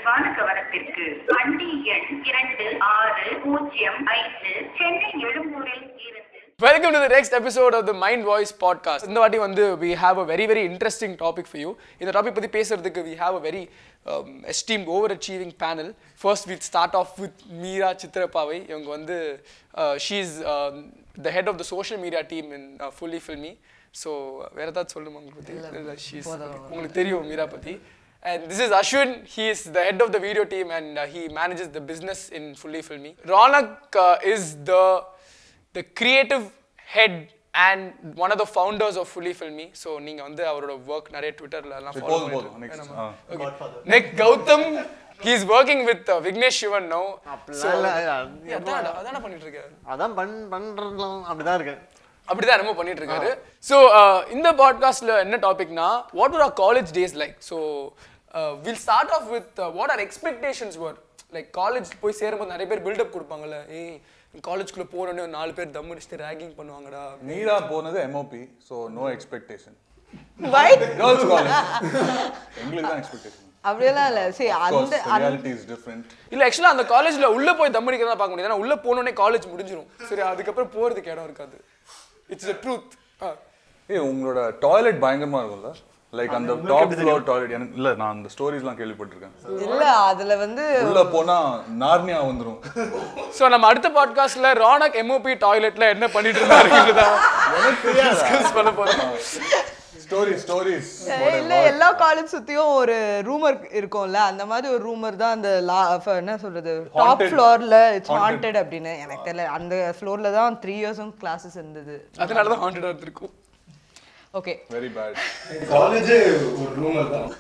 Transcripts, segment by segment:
விரைவான கவனத்திற்கு வண்டி எண் இரண்டு ஆறு பூஜ்ஜியம் ஐந்து சென்னை எழும்பூரில் இருந்து welcome to the next episode of the Mind Voice podcast இந்த வாட்டி வந்து we have a very very interesting topic for you இந்த டாபிக் பற்றி பேசுறதுக்கு we have a very esteem over achieving panel first will start off with Meera Chithirapavai இவங்க வந்து she is the head of the social media team in Fully Filmy so வேற ஏதாவது சொல்லுமா உங்களுக்கு பற்றி இல்லை ஷீஸ் உங்களுக்கு தெரியும் மீரா பற்றி And this is Ashwin. He is the head of the video team and uh, he manages the business in Fully Filmy. Ronak uh, is the the creative head and one of the founders of Fully Filmy. So நீங்க வந்து அவரோட work நிறைய ட்விட்டர்ல எல்லாம் சரி, follow போதும், பண்ணிட்டு போதும். Next. வேணாமா? ஆ. Okay. Next Gautam he is working with uh, Vignesh Shivan now. அப்படிலாம் இல்ல, அது Yeah, அதான்டா, அதானே பண்ணிட்டு இருக்காரு அதான் பண் பண்றதுலாம் அப்படிதான் இருக்கு அப்படிதான் என்னமோ பண்ணிட்டு இருக்காரு ஸோ இந்த பாட்காஸ்ட்ல என்ன டாபிக்னா what are college days like so will start off with what are expectations were like college போய் சேரும்போது நிறைய பேர் பில்டப் கொடுப்பாங்கல்ல ஏய் காலேஜ்குள்ள போனோடனே ஒரு நாலு பேர் தம் அடிச்சுட்டு ரேகிங் பண்ணுவாங்கடா மீரா போனது MOP so no expectation Why? Girls college எங்களுக்கு தான் எக்ஸ்பெக்டேஷன் அப்படியெல்லாம் இல்ல சரி அந்த அந்த- ரியாலிட்டி இஸ் டிஃப்ரெண்ட் இல்ல ஆக்சுவலா அந்த காலேஜ்ல உள்ள போய் தம் அடிக்கிறதா பார்க்க முடியாது ஏன்னா உள்ள போனோடனே காலேஜ் முடிஞ்சிரும் சரி அதுக்கப்புறம் போறதுக்கு இடம் இருக்காது இட்ஸ் a ட்ரூத் ஏய் உங்களோட டாய்லெட் பயங்கரமா இருக்கும்ல லைக் அந்த டாப் ஃப்ளோர் டாய்லெட் எனக்கு இல்ல நான் அந்த ஸ்டோரிஸ்லாம் கேள்விப்பட்டிருக்கேன் இல்ல அதுல வந்து உள்ள போனா நார்னியா வந்துரும் ஸோ நம்ம அடுத்த பாட்காஸ்ட்ல ரானக் எம்ஓபி டாய்லெட்ல என்ன பண்ணிட்டு இருந்தாருன்றதா டிஸ்கஸ் பண்ண போறோம் ஸ்டோரி ஸ்டோரிஸ் இல்ல எல்லா காலேஜ் சுத்தியும் ஒரு ரூமர் இருக்கும்ல அந்த மாதிரி ஒரு ரூமர் தான் அந்த லா ஃப- என்ன சொல்றது டாப் Haunted. ஃப்ளோர்ல இட்ஸ் Haunted. ஹாண்டட் அப்படின்னு எனக்கு தெரியல அந்த ஃப்ளோர்ல தான் த்ரீ இயர்ஸும் கிளாஸஸ் இருந்தது அதனால தான் ஹாண்டடா இருந்திருக்கும் ஓகே வெரி பேட் காலேஜே ஒரு ரூமர் தான்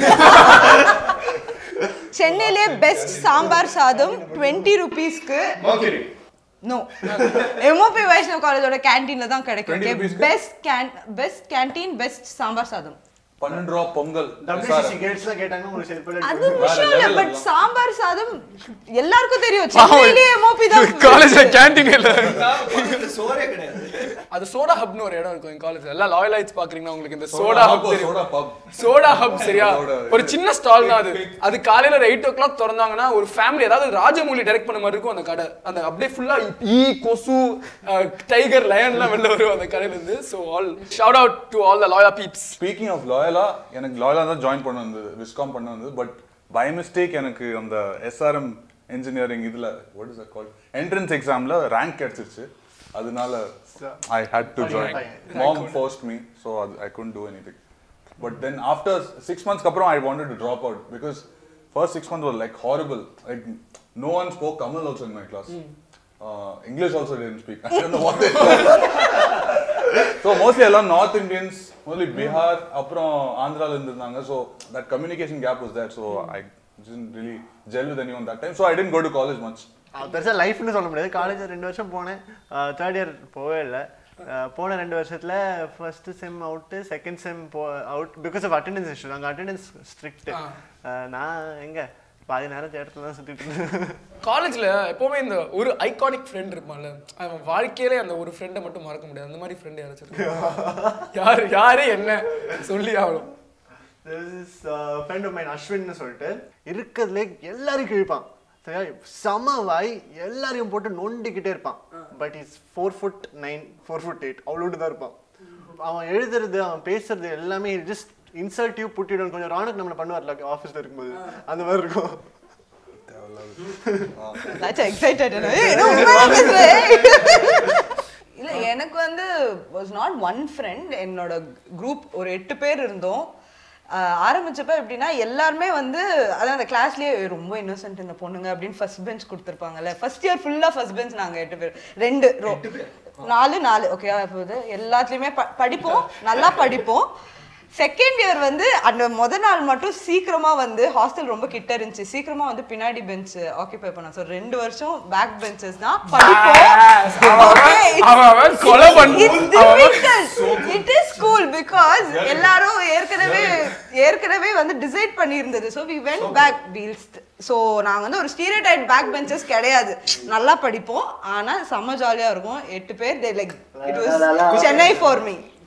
சென்னையிலே பெஸ்ட் சாம்பார் சாதம் டுவெண்ட்டி ருபீஸ்க்கு மர்க்கரி நோ எம்ஓபி வைஷ்ணவ் காலேஜோட கேண்டீன்ல தான் 20 கிடைக்கும் rupees க்கு? Best can best canteen best sambar சாதம் பன்னெண்டு ரூபா பொங்கல் டபிள்யூசிசி கேட்ஸ்லாம் கேட்டாங்கன்னா ஒரு செருப்பு அது வேற விஷயம் இல்ல level பட் எல்லாம். சாம்பார் சாதம் எல்லாருக்கும் தெரியும் சென்னையிலே எம்ஓபி தான் காலேஜ்ல கேண்டீன் இல்ல சோறே கிடையாது அது சோடா ஹப்னு ஒரு இடம் இருக்கும் என் காலேஜ்ல எல்லாம் லாயல் லைட்ஸ் பாக்குறீங்கன்னா உங்களுக்கு இந்த சோடா ஹப் தெரியும் சோடா பப் சோடா ஹப் சரியா சோடா. ஒரு சின்ன ஸ்டால் தான் அது அது காலையில ஒரு எயிட் ஓ கிளாக் திறந்தாங்கன்னா ஒரு ஃபேமிலி ஏதாவது ராஜமௌலி டைரக்ட் பண்ண மாதிரி இருக்கும் அந்த கடை அந்த அப்படியே ஃபுல்லா ஈ கொசு டைகர் லயன்லாம் வெளில வரும் அந்த கடையில இருந்து so all shout out to all the Loyola peeps speaking of Loyola எனக்கு லாயலா தான் ஜாயின் பண்ண வந்தது விஸ்காம் பண்ண வந்தது பட் பை மிஸ்டேக் எனக்கு அந்த எஸ்ஆர்எம் இன்ஜினியரிங் இதுல வாட் இஸ் கால் என்ட்ரன்ஸ் எக்ஸாம்ல ரேங்க் கிடைச்சிருச்சு அதனால I had to join mom forced me so அது I couldn't do anything but then after six மந்த்ஸ்க்கு அப்புறம் I wanted to drop out because first six month like horrible like no one spoke Tamil also in my class English also didn't speak I don't know what so mostly எல்லாம் north Indians mostly Bihar அப்புறம் ஆந்திரால இருந்திருந்தாங்க so that communication gap was that so I really gel with anyone that time so I didn't go to college much பெருசா லைஃப்னு சொல்ல முடியாது college ரெண்டு வருஷம் போனேன் தேர்ட் இயர் போவே இல்லை போன ரெண்டு வருஷத்துல first sem out second sem போ out because of attendance issue நாங்கள் அட்டெண்டன்ஸ் ஸ்ட்ரிக்ட் நான் எங்க பாதி நேரம் தேட்டத்தில் தான் சுத்திட்டு இருந்தேன் காலேஜ்ல எப்பவுமே இந்த ஒரு ஐகானிக் ஃப்ரெண்ட் இருப்பான்ல அவன் வாழ்க்கையிலே அந்த ஒரு ஃப்ரெண்டை மட்டும் மறக்க முடியாது அந்த மாதிரி ஃப்ரெண்ட் யாராச்சும் இருக்கா? யார் யாரு என்ன சொல்லி ஆகணும் ஃப்ரெண்ட் ஆஃப் மைன் அஸ்வின்னு சொல்லிட்டு இருக்கிறதுலே எல்லாரையும் கிழிப்பான் சரியா செம வாய் எல்லாரையும் போட்டு நொண்டிக்கிட்டே இருப்பான் but is four foot nine four foot eight அவ்வளோட்டு தான் இருப்பான் அவன் எழுதுறது அவன் பேசுறது எல்லாமே ஜஸ்ட் இன்சர்ட்டிவ் புட்டிடும் கொஞ்சம் ராணுக்கு நம்மளை பண்ணுவார்ல ஆஃபீஸில் இருக்கும்போது அந்த மாதிரி இருக்கும் எக்ஸைட்டட் இல்ல எனக்கு வந்து வாஸ் நாட் ஒன் ஃப்ரெண்ட் என்னோட குரூப் ஒரு எட்டு பேர் இருந்தோம் ஆஹ் ஆரம்பிச்சப்ப எப்படின்னா எல்லாருமே வந்து அதான் அந்த கிளாஸ்லயே ரொம்ப இன்னோசென்ட் இந்த பொண்ணுங்க அப்படின்னு ஃபர்ஸ்ட் பெஞ்ச் கொடுத்துருப்பாங்கல்ல ஃபர்ஸ்ட் இயர் ஃபுல்லா ஃபர்ஸ்ட் பெஞ்ச் நாங்க எட்டு பேர் ரெண்டு ரோ நாலு நாலு ஓகே போகுது எல்லாத்துலயுமே ப- படிப்போம் நல்லா படிப்போம் செகண்ட் இயர் வந்து அந்த முத நாள் மட்டும் சீக்கிரமா வந்து ஹாஸ்டல் ரொம்ப கிட்ட இருந்துச்சு சீக்கிரமா வந்து பின்னாடி பெஞ்ச் ஆக்கிபை பண்ண ஸோ ரெண்டு வருஷம் பேக் பெஞ்சஸ் தான் படிப்போம் அவன் அவன் கொலை பண்ணி இட் இஸ் கூல் பிகாஸ் எல்லாரும் ஏற்கனவே ஏற்கனவே வந்து டிசைட் பண்ணியிருந்தது so we went back wheels so நாங்கள் வந்து ஒரு ஸ்டீரியோடைப் பேக் பெஞ்சஸ் கிடையாது நல்லா படிப்போம் ஆனால் செம்ம ஜாலியாக இருக்கும் எட்டு பேர் they like it was Chennai for me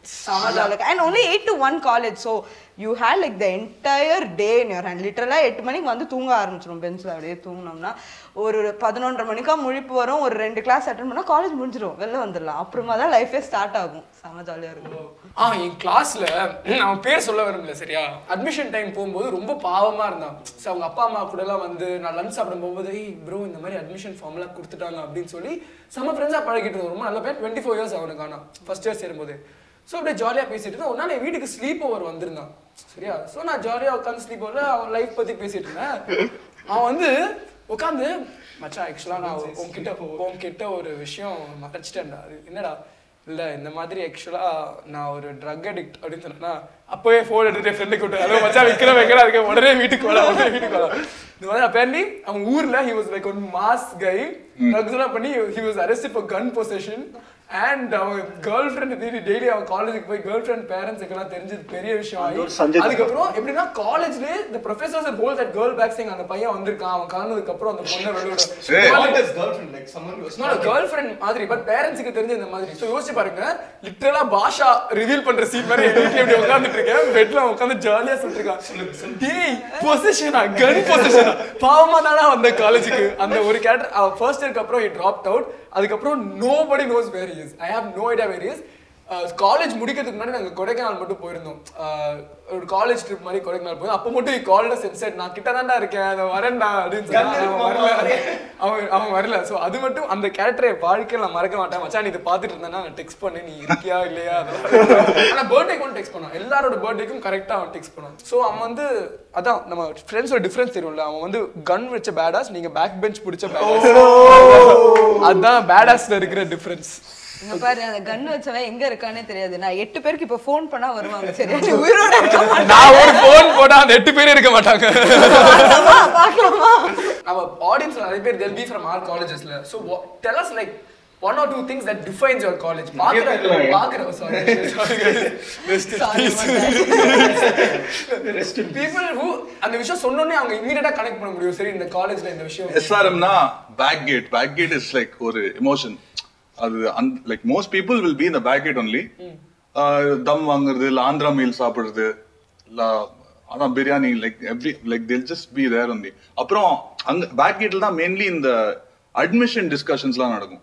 and only eight to one college so you had like the entire day in your hand லிட்டரலாக எட்டு மணிக்கு வந்து தூங்க ஆரம்பிச்சிடும் பெஞ்சில் அப்படியே தூங்கினோம்னா ஒரு பதினொன்றரை மணிக்கா முழிப்பு வரும் ஒரு ரெண்டு கிளாஸ் அட்டன் பண்ணால் காலேஜ் முடிஞ்சிடும் வெளில வந்துடலாம் அப்புறமா தான் லைஃபே ஸ்டார்ட் ஆகும் செம ஜாலியாக இருக்கும் ஆ என் கிளாஸ்ல அவன் பேர் சொல்ல விரும்பல சரியா அட்மிஷன் டைம் போகும்போது ரொம்ப பாவமா இருந்தான் ஸோ அவங்க அப்பா அம்மா கூட எல்லாம் வந்து நான் லஞ்ச் சாப்பிட போகும்போது ஏய் ப்ரோ இந்த மாதிரி அட்மிஷன் ஃபார்ம்லாம் கொடுத்துட்டாங்க அப்படின்னு சொல்லி செம்ம ஃப்ரெண்ட்ஸாக பழகிட்டு இருந்தோம் ரொம்ப நல்ல பேர் டுவெண்ட்டி ஃபோர் இயர்ஸ் அவனுக்கு ஆனால் ஃபர்ஸ்ட் இயர் சேரும்போது ஸோ அப்படியே ஜாலியாக பேசிட்டு இருந்தேன் ஒரு நாள் என் வீட்டுக்கு ஸ்லீப் ஓவர் வந்திருந்தான் சரியா ஸோ நான் ஜாலியாக உட்காந்து ஸ்லீப் ஓவரில் அவன் லைஃப் பற்றி பேசிட்டு இருந்தேன் அவன் வந்து உட்காந்து மச்சான் ஆக்சுவலாக நான் உன்கிட்ட உன்கிட்ட ஒரு விஷயம் மறைச்சிட்டேன்டா அது என்னடா இல்ல இந்த மாதிரி ஆக்சுவலா நான் ஒரு ட்ரக் அடிக்ட் அப்படின்னு சொன்னா அப்பவே ஃபோன் எடுத்துட்டு ஃப்ரெண்டு கூப்பிட்டு ஹலோ மச்சான் விக்கிற வைக்கிறா இருக்க உடனே வீட்டுக்கு வரலாம் உடனே வீட்டுக்கு வரலாம் இந்த மாதிரி அப்பேரண்ட்லி அவன் ஊர்ல he was like one mass guy drugs எல்லாம் பண்ணி he was arrested for gun possession and அவன் கேர்ள் ஃப்ரெண்ட் டெய்லி அவன் காலேஜுக்கு போய் கேர்ள் ஃப்ரெண்ட் பேரண்ட்ஸ்க்கு எல்லாம் தெரிஞ்சது பெரிய விஷயம் ஆகி அதுக்கப்புறம் எப்படின்னா காலேஜ்லயே இந்த professors whole that girl backing அந்த பையன் வந்திருக்கான் அவன் கலந்ததுக்கு அப்புறம் அந்த பொண்ணை வெளியிட What is girlfriend? Like someone who was not girl friend மாதிரி பட் பேரண்ட்ஸ்க்கு தெரிஞ்ச இந்த மாதிரி ஸோ யோசிச்சு பாருங்க லிட்டரலா பாஷா ரிவீல் பண்ற சீன் மாதிரி எங்க வீட்ல இப்படி உட்கார்ந்துட்டு இருக்கேன் பெட்ல உட்கார்ந்து ஜாலியா சொல்லிட்டு டேய் பொசிஷனா கன் பொசிஷனா பாவமா தானா வந்த காலேஜுக்கு அந்த ஒரு கேரக்டர் ஃபர்ஸ்ட் இயர்க்கு அப்புறம் இட் ட்ராப்ட் அவுட் அதுக்கப்புறம் nobody knows where is I have no idea where is college முடிக்கிறதுக்கு முன்னாடி நாங்கள் கொடைக்கானல் மட்டும் போயிருந்தோம் அஹ், ஒரு காலேஜ் ட்ரிப் மாதிரி கொடைக்கானல் போயிருந்தோம் அப்போ மட்டும் காலேஜ் செட் செட் நான் கிட்ட தான்டா இருக்கேன் அதை வரேன்டா அப்படின்னு சொன்னா அவன் வரல அவன் அவன் வரல ஸோ அது மட்டும் அந்த கேரக்டரை வாழ்க்கையில் நான் மறக்க மாட்டேன் மச்சான் நீ இதை பார்த்துட்டு இருந்தேன்னா நான் டெக்ஸ்ட் பண்ணு நீ இருக்கியா இல்லையா ஆனால் பர்த்டேக்கு ஒன்று டெக்ஸ்ட் பண்ணான் எல்லாரோட பர்த்டேக்கும் கரெக்டாக அவன் டெக்ஸ்ட் பண்ணான் ஸோ அவன் வந்து அதான் நம்ம ஃப்ரெண்ட்ஸோட டிஃப்ரென்ஸ் தெரியும்ல அவன் வந்து கன் வச்ச பேடாஸ் நீங்க பேக் பெஞ்ச் பிடிச்ச பேடாஸ் அதான் பேடாஸ்ல இருக்கிற டிஃப்ரென்ஸ் இங்க பாரு அந்த கன் வச்சவன் எங்க இருக்கானே தெரியாது நான் எட்டு பேருக்கு இப்ப ஃபோன் பண்ணா வருவாங்க சரியா நீ உயிரோட இருக்க மாட்டேன் நான் ஒரு ஃபோன் போட்டா அந்த எட்டு பேர் இருக்க மாட்டாங்க பார்க்கலாமா பார்க்கலாமா நம்ம ஆடியன்ஸ்ல நிறைய பேர் they'll be from our collegesல so what, tell us like one or two things that defines your college பாக்குற பாக்குற sorry sorry guys. rest in Sorry peace Rest in people who அந்த விஷயம் சொன்னோனே அவங்க இமீடியட்டா கனெக்ட் பண்ண முடியும் சரி இந்த காலேஜ்ல இந்த விஷயம் எஸ்ஆர்எம்னா back gate back gate is like ஒரு எமோஷன் அது like most people will be இந்த பேக் கேட் ஒன்லி தம் வாங்குறது இல்ல ஆந்திரா மீல் சாப்பிடுறது இல்ல அதான் biryani like every like till just be there only அப்புறம் அங்க பேக் கேட்ல தான் மெயின்லி இந்த அட்மிஷன் டிஸ்கஷன்ஸ்லாம் நடக்கும்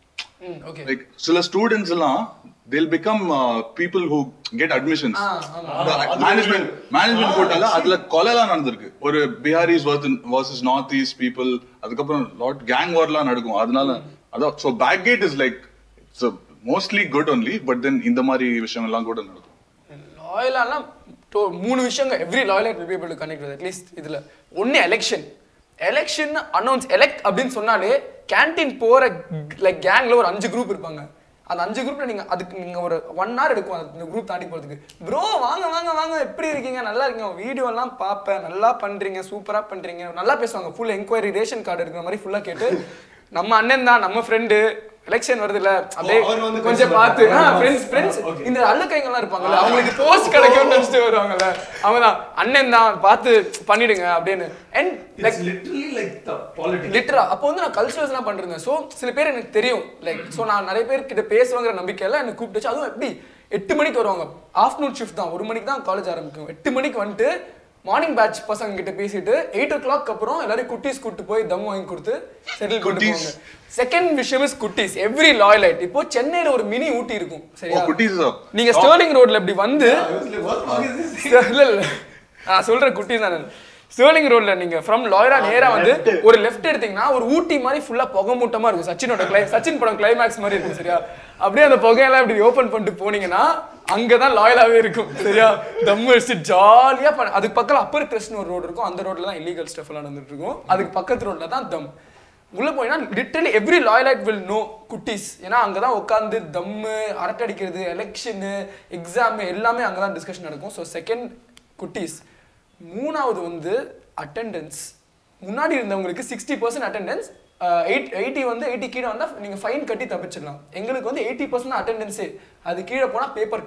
ஓகே லைக் சில ஸ்டூடெண்ட்ஸ் எல்லாம் they'll become uh, people who get admissions management management போட்டால அதுல கொலைலாம் நடந்திருக்கு ஒரு Biharis versus north east people அதுக்கப்புறம் லாட் கேங் வார்லாம் நடக்கும் அதனால அதான் so back gate is like it's mostly good only but then இந்த மாதிரி விஷயம் எல்லாம் கூட நடக்கும் லாயலாலாம் மூணு விஷயங்கள் every Loyolite will be able to connect with at least இதுல ஒன்னு எலெக்ஷன் எலெக்ஷன் அனௌன்ஸ் எலெக்ட் அப்படின்னு சொன்னாலே கேண்டீன் போற லைக் கேங்ல ஒரு அஞ்சு குரூப் இருப்பாங்க அந்த அஞ்சு குரூப்ல நீங்க அதுக்கு நீங்க ஒரு ஒன் ஹவர் எடுக்கும் அந்த குரூப் தாண்டி போறதுக்கு ப்ரோ வாங்க வாங்க வாங்க எப்படி இருக்கீங்க நல்லா இருக்கீங்க வீடியோ எல்லாம் பார்ப்பேன் நல்லா பண்றீங்க சூப்பரா பண்றீங்க நல்லா பேசுவாங்க ஃபுல் என்கொயரி ரேஷன் கார்டு இருக்கிற மாதிரி ஃபுல்லா கேட்டு நம்ம அண்ணன் தான் நம்ம ஃப்ரெண்டு எலெக்ஷன் வருது இல்ல அப்படியே அவர் வந்து கொஞ்சம் பேசுவாரா? பார்த்து ஆ, ஃப்ரெண்ட்ஸ் ஃப்ரெண்ட்ஸ் okay. இந்த அல்லக்கைங்கெல்லாம் இருப்பாங்கல்ல அவங்களுக்கு போஸ்ட் கிடைக்கும்னு நினைச்சிட்டு வருவாங்கல்ல அவங்க தான் அண்ணன் தான் பார்த்து பண்ணிடுங்க அப்படின்னு அண்ட் It's லைக் literally like the politics. லிட்டரா அப்போ வந்து நான் கல்ச்சுரல்ஸ்லாம் பண்ணிருந்தேன் ஸோ சில பேர் எனக்கு தெரியும் லைக் ஸோ நான் நிறைய பேர் கிட்ட பேசுவாங்கிற நம்பிக்கையில எனக்கு கூப்பிட்டுச்சு அதுவும் எப்படி எட்டு மணிக்கு வருவாங்க ஆஃப்டர்நூன் ஷிஃப்ட் தான் ஒரு மணிக்கு தான் காலேஜ் ஆரம்பிக்கும் எட்டு மணிக்கு வந்துட்டு மார்னிங் பேட்ச் பசங்க கிட்ட பேசிட்டு எயிட் ஓ கிளாக் அப்புறம் எல்லாரும் குட்டீஸ் கூட்டு போய் தம் வாங்கி கொடுத்து செட்டில் கொண்டு Kutties. போவாங்க செகண்ட் விஷயம் இஸ் குட்டீஸ் எவ்ரி லாயலைட் இப்போ சென்னையில ஒரு மினி ஊட்டி இருக்கும் சரியா Oh, குட்டீஸ் தான். நீங்க ஸ்டர்லிங் ரோட்ல இப்படி வந்து I was like, what the fuck is this? இல்ல இல்ல நான் சொல்ற குட்டி தான் ஸ்டர்லிங் ரோட்ல நீங்க ஃப்ரம் லாயரா நேரா வந்து ஒரு லெஃப்ட் எடுத்தீங்கன்னா ஒரு ஊட்டி மாதிரி ஃபுல்லா புகை மூட்டமா இருக்கும் சச்சினோட கிளை சச்சின் படம் கிளைமேக்ஸ் மாதிரி இருக்கும் சரியா அப்படியே அந்த புகையெல்லாம் இப்படி ஓபன் பண்ணிட்டு போனீங்கன்னா அங்கதான் லாயலாவே இருக்கும் சரியா தம் அடிச்சு ஜாலியா பண்ண அதுக்கு பக்கத்துல அப்பர் கிருஷ்ண ஒரு ரோடு இருக்கும் அந்த ரோட்ல தான் இல்லீகல் ஸ்டெஃப் எல்லாம் நடந்துட்டு இருக்கும் அதுக்கு பக்கத்து ரோட்ல தான் தம் உள்ள போயினா literally every Loyolite will know குட்டீஸ் ஏன்னா அங்கதான் உட்காந்து தம்மு அரட்டை அடிக்கிறது எலெக்ஷனு எக்ஸாம் எல்லாமே அங்கதான் டிஸ்கஷன் நடக்கும் ஸோ செகண்ட் குட்டீஸ் மூணாவது வந்து அட்டெண்டன்ஸ் முன்னாடி இருந்தவங்களுக்கு sixty percent attendance eight eighty வந்து எயிட்டி கீழே வந்தால் நீங்கள் ஃபைன் கட்டி தப்பிச்சிடலாம் எங்களுக்கு வந்து எயிட்டி பர்சன்ட் அட்டெண்டன்ஸே அது கீழே போனால் paper cut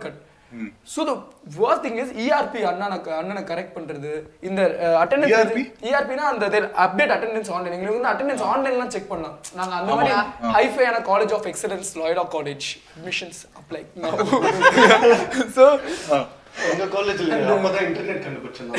so the worst thing is ERP அண்ணனை அண்ணனை கரெக்ட் பண்றது இந்த அட்டெண்டன்ஸ் ERP? இஆர்பினா அந்த அப்டேட் அட்டெண்டன்ஸ் ஆன்லைன் எங்களுக்கு வந்து அட்டெண்டன்ஸ் ஆன்லைன்லாம் செக் பண்ணலாம் நாங்க அந்த மாதிரி ஹைஃபையான காலேஜ் ஆஃப் எக்ஸலன்ஸ் லாய்டா காலேஜ் அட்மிஷன்ஸ் அப்ளை ஸோ எங்க காலேஜ்ல நம்ம தான் இன்டர்நெட் கண்டுபிடிச்சோம்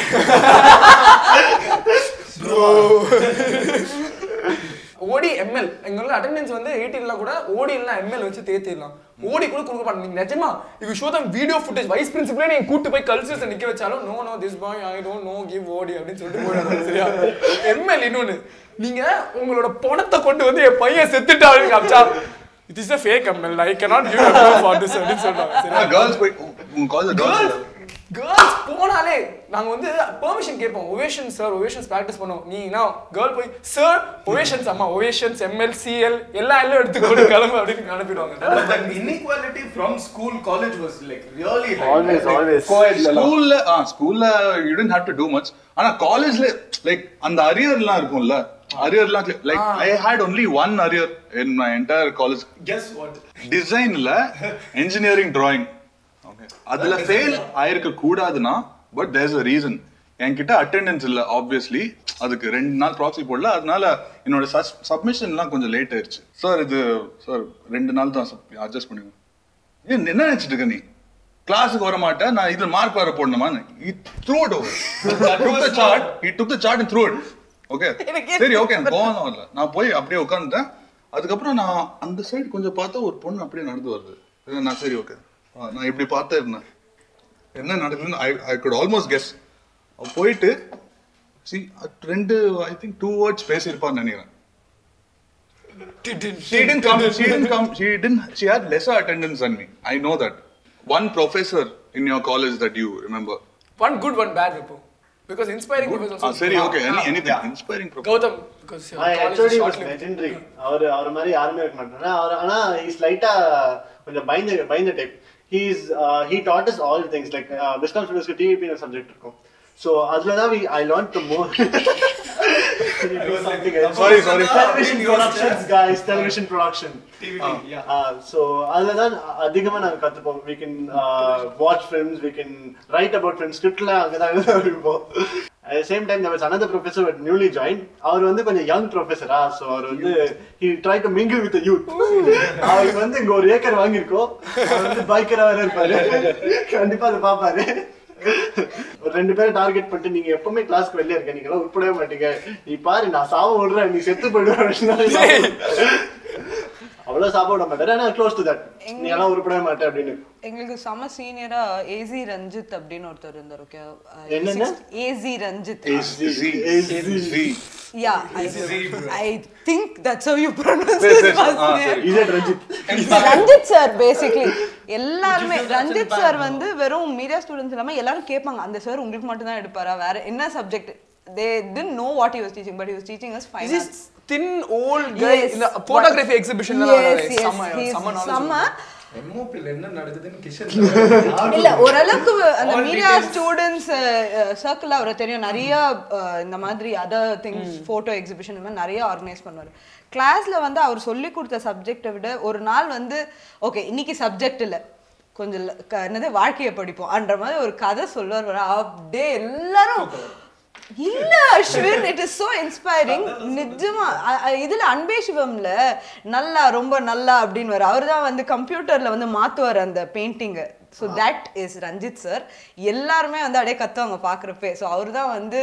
ஓடி எம்எல் எங்களோட அட்டெண்டன்ஸ் வந்து எயிட்டீன்லாம் கூட ஓடி இல்ல எம்எல் வச்சு தேத்திடலாம் ஓடி கூட கொடுக்க மாட்டோம் நீங்க நிஜமா இவ show them video footage vice பிரின்சிபலே நீங்க கூட்டு போய் கல்ச்சர்ஸ் நிக்க வச்சாலும் no no this boy I don't know give OD அப்படின்னு சொல்லிட்டு போயிடுறாங்க சரியா எம்எல் இன்னொன்னு நீங்க உங்களோட பணத்தை கொண்டு வந்து என் பையன் செத்துட்டா அப்படின்னு காமிச்சா it is a fake ML I cannot give ML for this அப்படின்னு சொல்றாங்க சரியா கேர்ள்ஸ் போய் உங்க காலேஜ் கேர்ள்ஸ் கேர்ள்ஸ் போனாலே நாங்க வந்து பெர்மிஷன் கேட்போம் ஒவேஷன் சார் ஒவேஷன்ஸ் ப்ராக்டிஸ் பண்ணுவோம் நீ நான் கேர்ள் போய் சார் ஒவேஷன்ஸ் அம்மா ஒவேஷன்ஸ் எம்எல் சிஎல் எல்லா எல்லாம் எடுத்துக்கொண்டு கிளம்பு அப்படின்னு அனுப்பிடுவாங்க But the inequality from school college was like really like Always, like, always. co-ed ல எல்லாம். ஸ்கூல்ல ஆ ஸ்கூல்ல you tend have to do much ஆனா காலேஜ்ல லைக் அந்த அரியர்லாம் இருக்கும்ல அரியர்லாம் like I had only one arrear in my entire college Guess what? டிசைன்ல இன்ஜினியரிங் டிராயிங் அதுல ஃபெயில் ஆயிருக்க கூடாதுன்னா பட் தேர்ஸ் அ ரீசன் என்கிட்ட அட்டெண்டன்ஸ் இல்ல ஆப்வியஸ்லி அதுக்கு ரெண்டு நாள் ப்ராக்ஸி போடல அதனால என்னோட சப்மிஷன்லாம் கொஞ்சம் லேட் ஆயிருச்சு சார் இது சார் ரெண்டு நாள் தான் அட்ஜஸ்ட் பண்ணுங்க ஏன் என்ன நினைச்சிட்டு இருக்க நீ கிளாஸுக்கு வர மாட்டேன் நான் இதுல மார்க் வர போடணுமா threw it over took the chart he took the chart and threw it okay சரி ஓகே எனக்கு கோவம் வரல நான் போய் அப்படியே உட்காந்துட்டேன் அதுக்கப்புறம் நான் அந்த சைடு கொஞ்சம் பார்த்தா ஒரு பொண்ணு அப்படியே நடந்து வருது சரி, நான் சரி ஓகே நான் இப்படி பார்த்தே இருந்தேன் என்ன நடக்குதுன்னு I I could almost guess போயிட்டு சி ரெண்டு ஐ திங்க் டூ வேர்ட்ஸ் பேசியிருப்பான்னு நினைக்கிறேன் She didn't come. She didn't come. She didn't. She had lesser attendance than me. I know that. One professor in your college that you remember. One good one bad இப்போ because inspiring Ah, சரி okay. Any, anything inspiring professor. Gautham because My HOD was legendary. அவர் அவர் மாதிரி யாருமே இருக்க மாட்டாங்க அவர் ஆனா is லைட்டா கொஞ்சம் பயந்த பயந்த type he's he taught is all things like viscom ஸ்டூடெண்ட்ஸ்க்கு டிவிபி சப்ஜெக்ட் இருக்கும் ஸோ அதுல தான் we I learned to move something else. Sorry, sorry. television productions guys television production TVT, yeah. So அதில் தான் அதிகமாக நாங்கள் கற்றுப்போம் we can uh, watch films we can write about films ஸ்கிரிப்டில் அங்கே தான் எழுதிப்போம் at the same time there was another professor who had newly joined அவர் வந்து கொஞ்சம் young ப்ரொஃபஸரா so அவர் வந்து he tried to mingle with the youth அவருக்கு வந்து இங்க ஒரு acre வாங்கியிருக்கோம் அவர் வந்து பைக்கரா வேற இருப்பாரு கண்டிப்பா அதை பார்ப்பாரு ஒரு ரெண்டு பேரும் டார்கெட் பண்ணிட்டு நீங்க எப்பவுமே கிளாஸ்க்கு வெளியே இருக்க நீங்க எல்லாம் உட்படவே மாட்டீங்க நீ பாரு நான் சாவ விடுறேன் நீ செத்து போயிடுவேன் அவ்வளவு சாப்பிட விட மாட்டாரு ஆனா க்ளோஸ் டு தட் நீ எல்லாம் உருப்படவே மாட்டேன் அப்படின்னு எங்களுக்கு செம சீனியரா ஏசி ரஞ்சித் அப்படின்னு ஒருத்தர் இருந்தார் ஓகே என்னங்க? AC Ranjith Z. Z. Yeah I think that's how you pronounce சரி, ஹிஸ் சரி. ஃபர்ஸ்ட் ஆ, நேம் சரி. Is it Ranjith Ranjith sir basically எல்லாருமே ரஞ்சித் சார் வந்து வெறும் மீடியா ஸ்டூடெண்ட்ஸ் இல்லாம எல்லாரும் கேட்பாங்க அந்த சார் உங்களுக்கு மட்டும் தான் எடுப்பாரா வேற என்ன subject they didn't know what he was teaching but he was teaching us This finance is thin old guy Yes. இந்த photography exhibition Yes, yes, செம்ம he's செம்ம knowledge செம்ம MOP ல என்ன நடக்குதுன்னு கிஷன் இல்ல ஓரளவுக்கு அந்த மீடியா ஸ்டூடெண்ட்ஸ் சர்க்கிள் அவரை தெரியும் நிறைய அஹ், இந்த மாதிரி அதர் திங்ஸ் போட்டோ எக்ஸிபிஷன் இந்த மாதிரி நிறைய ஆர்கனைஸ் பண்ணுவார் கிளாஸ்ல வந்து அவர் சொல்லி கொடுத்த சப்ஜெக்டை விட ஒரு நாள் வந்து ஓகே இன்னைக்கு சப்ஜெக்ட் இல்ல கொஞ்சம் ல- க- என்னது வாழ்க்கையை படிப்போம் அன்ற மாதிரி ஒரு கதை சொல்லுவார் வர அப்படியே எல்லாரும் இல்ல Ashwin it is so inspiring நிஜமா அ- அ- இதுல அன்பே சிவம்ல நல்லா ரொம்ப நல்லா அப்படின்னு வர அவர் தான் வந்து கம்ப்யூட்டர்ல வந்து மாத்துவார் அந்த பெயிண்டிங்க so that is Ranjith sir எல்லாருமே வந்து அப்படியே கத்துவாங்க பாக்குறப்பே ஸோ அவர் தான் வந்து